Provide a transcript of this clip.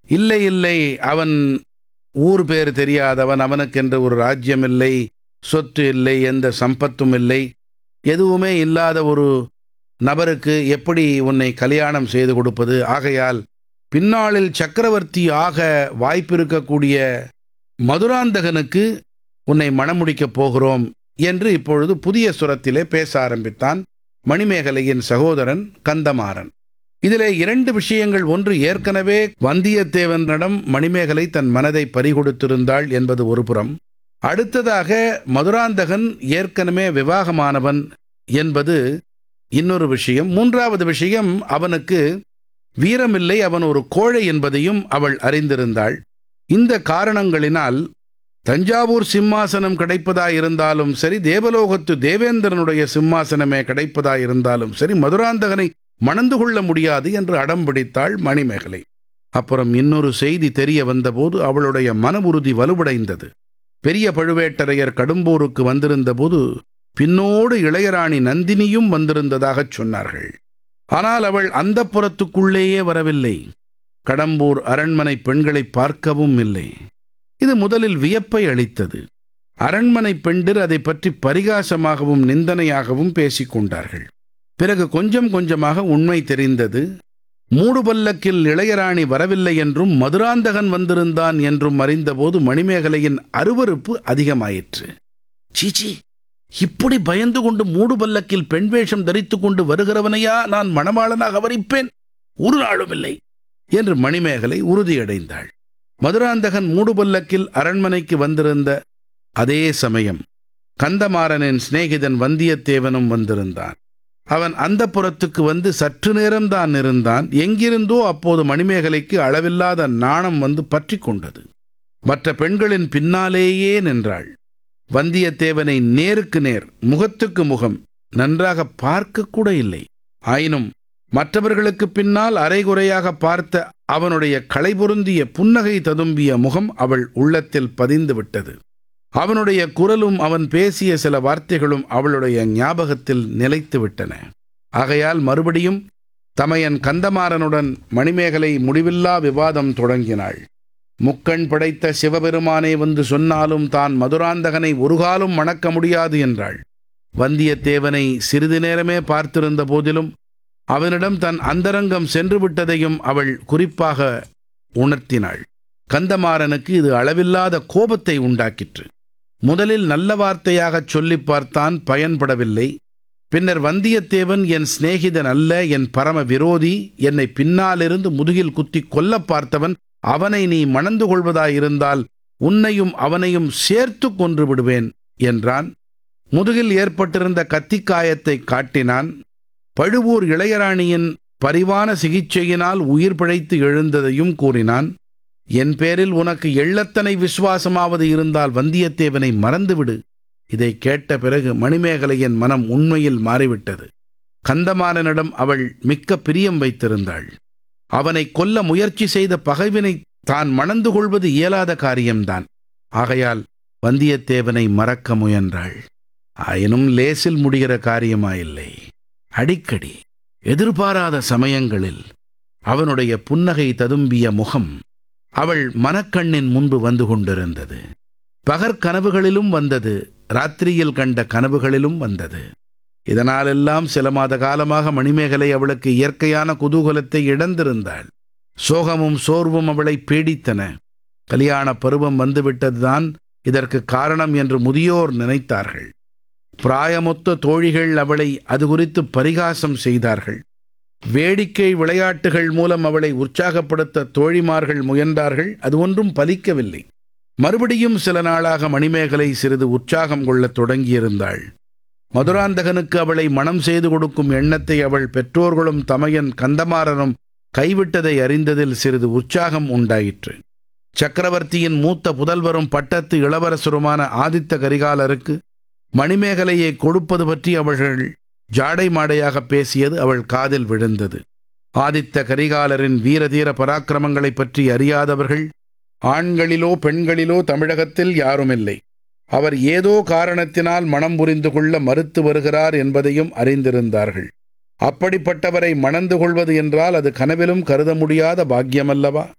இல்லை இல்லை அவன் ஊர் பேர் தெரியாதவன் அவனுக்கென்று ஒரு ராஜ்யம் இல்லை சொத்து இல்லை எந்த சம்பத்தும் இல்லை எதுவுமே இல்லாத ஒரு நபருக்கு எப்படி உன்னை கல்யாணம் செய்து கொடுப்பது ஆகையால் பின்னாளில் சக்கரவர்த்தி ஆக வாய்ப்பிருக்கக்கூடிய மதுராந்தகனுக்கு உன்னை மணமுடிக்கப் போகிறோம் என்று இப்பொழுது புதிய சுரத்திலே பேச ஆரம்பித்தான் மணிமேகலையின் சகோதரன் கந்தமாறன் இதிலே இரண்டு விஷயங்கள் ஒன்று ஏற்கனவே வந்தியத்தேவனிடம் மணிமேகலை தன் மனதை பறிகொடுத்திருந்தாள் என்பது ஒரு புறம் அடுத்ததாக மதுராந்தகன் ஏற்கனவே விவாகமானவன் என்பது இன்னொரு விஷயம் மூன்றாவது விஷயம் அவனுக்கு வீரமில்லை அவன் ஒரு கோழை என்பதையும் அவள் அறிந்திருந்தாள் இந்த காரணங்களினால் தஞ்சாவூர் சிம்மாசனம் கிடைப்பதாயிருந்தாலும் சரி தேவலோகத்து தேவேந்திரனுடைய சிம்மாசனமே கிடைப்பதாயிருந்தாலும் சரி மதுராந்தகனை மணந்து கொள்ள முடியாது என்று அடம் பிடித்தாள் மணிமேகலை அப்புறம் இன்னொரு செய்தி தெரிய வந்தபோது அவளுடைய மன உறுதி வலுவடைந்தது பெரிய பழுவேட்டரையர் கடும்பூருக்கு வந்திருந்தபோது பின்னோடு இளையராணி நந்தினியும் வந்திருந்ததாகச் சொன்னார்கள் ஆனால் அவள் அந்த புறத்துக்குள்ளேயே வரவில்லை கடம்பூர் அரண்மனை பெண்களை பார்க்கவும் இல்லை இது முதலில் வியப்பை அளித்தது அரண்மனை பெண்டிர் அதை பற்றி பரிகாசமாகவும் நிந்தனையாகவும் பேசிக் கொண்டார்கள் பிறகு கொஞ்சம் கொஞ்சமாக உண்மை தெரிந்தது மூடுபல்லக்கில் இளையராணி வரவில்லை என்றும் மதுராந்தகன் வந்திருந்தான் என்றும் அறிந்தபோது மணிமேகலையின் அருவருப்பு அதிகமாயிற்று சீச்சி இப்படி பயந்து கொண்டு மூடுபல்லக்கில் பெண் வேஷம் தரித்துக் கொண்டு வருகிறவனையா நான் மணவாளனாக வரிப்பேன் ஒரு நாளும் இல்லை என்று மணிமேகலை உறுதியடைந்தாள் மதுராந்தகன் மூடுபல்லக்கில் அரண்மனைக்கு வந்திருந்த அதே சமயம் கந்தமாறனின் சிநேகிதன் வந்தியத்தேவனும் வந்திருந்தான் அவன் அந்த புறத்துக்கு வந்து சற்று நேரம்தான் இருந்தான் எங்கிருந்தோ அப்போது மணிமேகலைக்கு அளவில்லாத நாணம் வந்து பற்றி கொண்டது மற்ற பெண்களின் பின்னாலேயே நின்றாள் வந்தியத்தேவனை நேருக்கு நேர் முகத்துக்கு முகம் நன்றாக பார்க்க கூட இல்லை ஆயினும் மற்றவர்களுக்கு பின்னால் அரைகுறையாக பார்த்த அவனுடைய களைபொருந்திய புன்னகை ததும்பிய முகம் அவள் உள்ளத்தில் பதிந்து விட்டது அவனுடைய குரலும் அவன் பேசிய சில வார்த்தைகளும் அவளுடைய ஞாபகத்தில் நிலைத்து விட்டன ஆகையால் மறுபடியும் தமையன் கந்தமாறனுடன் மணிமேகலை முடிவில்லா விவாதம் தொடங்கினாள் முக்கண் படைத்த சிவபெருமானே வந்து சொன்னாலும் தான் மதுராந்தகனை ஒருகாலும் மணக்க முடியாது என்றாள் வந்தியத்தேவனை சிறிது நேரமே பார்த்திருந்த போதிலும் அவனிடம் தன் அந்தரங்கம் சென்று விட்டதையும் அவள் குறிப்பாக உணர்த்தினாள் கந்தமாறனுக்கு இது அளவில்லாத கோபத்தை உண்டாக்கிற்று முதலில் நல்ல வார்த்தையாகச் சொல்லிப் பார்த்தான் பயன்படவில்லை பின்னர் வந்தியத்தேவன் என் சிநேகிதன் அல்ல என் பரம விரோதி என்னை பின்னாலிருந்து முதுகில் குத்தி கொல்லப் பார்த்தவன் அவனை நீ மணந்து கொள்வதாயிருந்தால் உன்னையும் அவனையும் சேர்த்து கொன்று விடுவேன் என்றான் முதுகில் ஏற்பட்டிருந்த கத்திக்காயத்தை காட்டினான் பழுவூர் இளையராணியின் பரிவான சிகிச்சையினால் உயிர் பிழைத்து எழுந்ததையும் கூறினான் என் பேரில் உனக்கு எள்ளத்தனை விசுவாசமாவது இருந்தால் வந்தியத்தேவனை மறந்துவிடு இதை கேட்ட பிறகு மணிமேகலையின் மனம் உண்மையில் மாறிவிட்டது கந்தமாறனிடம் அவள் மிக்க பிரியம் வைத்திருந்தாள் அவனை கொல்ல முயற்சி செய்த பகைவினை தான் மணந்து கொள்வது இயலாத காரியம்தான் ஆகையால் வந்தியத்தேவனை மறக்க முயன்றாள் ஆயினும் லேசில் முடிகிற காரியமாயில்லை அடிக்கடி எதிர்பாராத சமயங்களில் அவனுடைய புன்னகை ததும்பிய முகம் அவள் மனக்கண்ணின் முன்பு வந்து கொண்டிருந்தது பகற்கனவுகளிலும் வந்தது ராத்திரியில் கண்ட கனவுகளிலும் வந்தது இதனாலெல்லாம் சில மாத காலமாக மணிமேகலை அவளுக்கு இயற்கையான குதூகலத்தை இழந்திருந்தாள் சோகமும் சோர்வும் அவளை பீடித்தன கல்யாண பருவம் வந்துவிட்டதுதான் இதற்கு காரணம் என்று முதியோர் நினைத்தார்கள் பிராயமொத்த தோழிகள் அவளை அது குறித்து பரிகாசம் செய்தார்கள் வேடிக்கை விளையாட்டுகள் மூலம் அவளை உற்சாகப்படுத்த தோழிமார்கள் முயன்றார்கள் அது ஒன்றும் பலிக்கவில்லை மறுபடியும் சில நாளாக மணிமேகலை சிறிது உற்சாகம் கொள்ளத் தொடங்கியிருந்தாள் மதுராந்தகனுக்கு அவளை மனம் செய்து கொடுக்கும் எண்ணத்தை அவள் பெற்றோர்களும் தமையன் கந்தமாறனும் கைவிட்டதை அறிந்ததில் சிறிது உற்சாகம் உண்டாயிற்று சக்கரவர்த்தியின் மூத்த புதல்வரும் பட்டத்து இளவரசருமான ஆதித்த கரிகாலருக்கு மணிமேகலையை கொடுப்பது பற்றி அவர்கள் ஜாடை மாடையாக பேசியது அவள் காதில் விழுந்தது ஆதித்த கரிகாலரின் வீரதீர பராக்கிரமங்களைப் பற்றி அறியாதவர்கள் ஆண்களிலோ பெண்களிலோ தமிழகத்தில் யாருமில்லை அவர் ஏதோ காரணத்தினால் மனம் புரிந்து கொள்ள மறுத்து வருகிறார் என்பதையும் அறிந்திருந்தார்கள் அப்படிப்பட்டவரை மணந்து கொள்வது என்றால் அது கனவிலும் கருத முடியாத பாக்கியமல்லவா